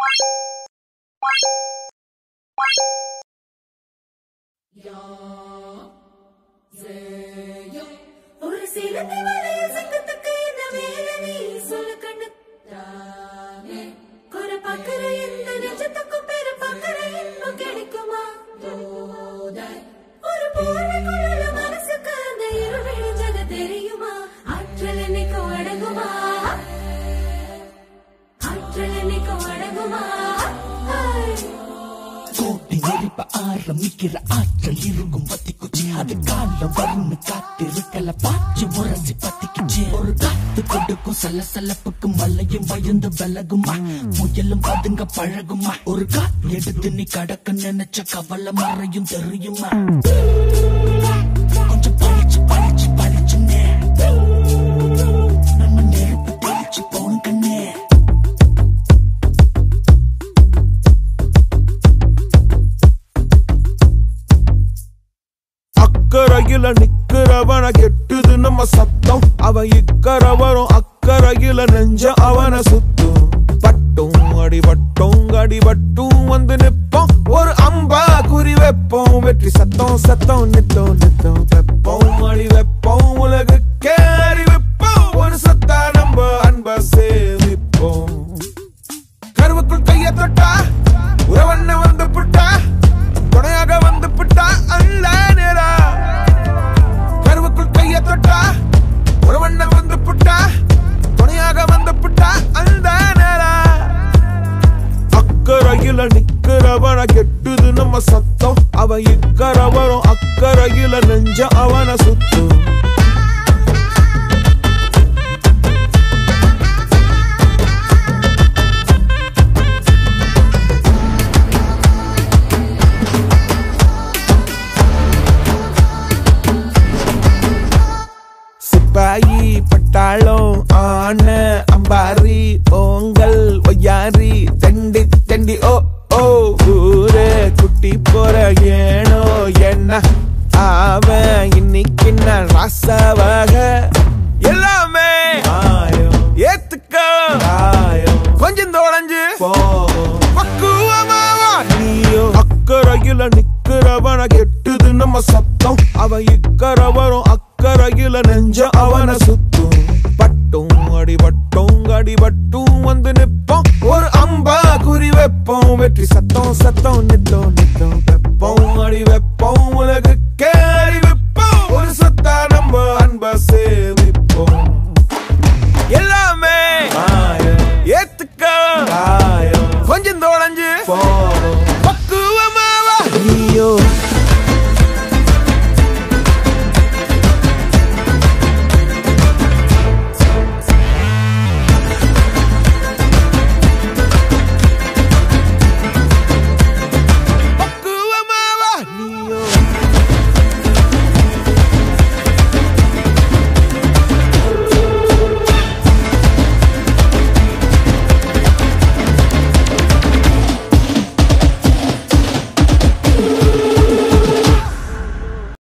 ஒரு சில வளையல் சங்கத்துக்கு என்ன வேலை நீ சொல்லு கண்ணு குறை பார்க்கிற எந்த நெஞ்சத்துக்கும் பெரு பார்க்கிற இன்பம் கிடைக்குமா ஒரு போர்வைக்குள்ள மனசுக்கு அந்த இருள் விழிஞ்சது தெரியுமா ஆற்றல் என்னைக்கும் அடங்குமா ஆற்றல் என்னைக்கும் அடங்குமா ஹாய். கோட்டை எரிப்ப ஆரம்பிக்கிற ஆற்றல் இருக்கும் பத்திக்குச்சு அது காலம் வரும்னு காத்திருக்கல பாய்ச்சி முரசி பத்திக்குச்சு ஒரு காத்து கொடுக்கும் சலசலப்புக்கு மலையும் பயந்து விலகுமா முயலும் பதுங்க பழகுமா ஒரு காத்து எடுத்து நீ கடக்க நினைச்ச கவலை மறையும் தெரியுமா கொஞ்சம் பழிச்சு பழிச்சு பழிச்சுன்னே நம்ம நெருப்பு தெளிச்சு போன கண்ணே அக்கறையில நிக்கிறவன கெட்டுது நம்ம சத்தம் அவன் இக்கரை வரும் அக்கறையில நெஞ்ச அவன சுத்தும் பட்டும் அடிபட்டும் அடிபட்டும் வந்து நிப்போம் ஒரு அம்பா குறி வைப்போம் வெற்றி சத்தம் சத்தம் நித்தம் நித்தம் வெப்போம் அடி வைப்போம் உலகுக்கே அறிவிப்போம் ஒரு சத்தா நம்ம அன்ப சேமிப்போம் கருவுக்குள் கைய தொட்டா உறவண்ண வந்து புட்டா துணையாக வந்து புட்டா அல்ல நேரா கருவுக்குள் கைய தொட்டா உறவண்ண வந்து புட்டா துணையாக வந்து புட்டா அந்த நேரா அக்கறையில நிக்கிறவன கெட்டுது நம்ம சத்தம் அவன் இக்கரை வரும் அக்கறையில நெஞ்ச அவன சுத்தும் சிப்பாயி பட்டாளம் ஆன அம்பாரி ஓங்கல் ஒய்யாரி தண்டி தண்டி ஓ ஓ ஊரே குட்டி போற ஏனோ என்ன அவன் இன்னைக்கு நான் ராசாவாக எல்லாமே ஏத்துக்க கொஞ்சம் தொடஞ்சு பக்குவமாவா நீயோ அக்கறையில நிக்கிறவன கெட்டுது நம்ம சத்தம் அவன் இக்கரை வரும் அக்கறையில நெஞ்ச அவன சுத்தும் பட்டும் அடிபட்டும் அடிபட்டும் வந்து நிப்போம் ஒரு அம்பா குறி வைப்போம் வெற்றி சத்தம் சத்தம் நித்தம் நித்தம் வெப்போம் அடி வைப்போம்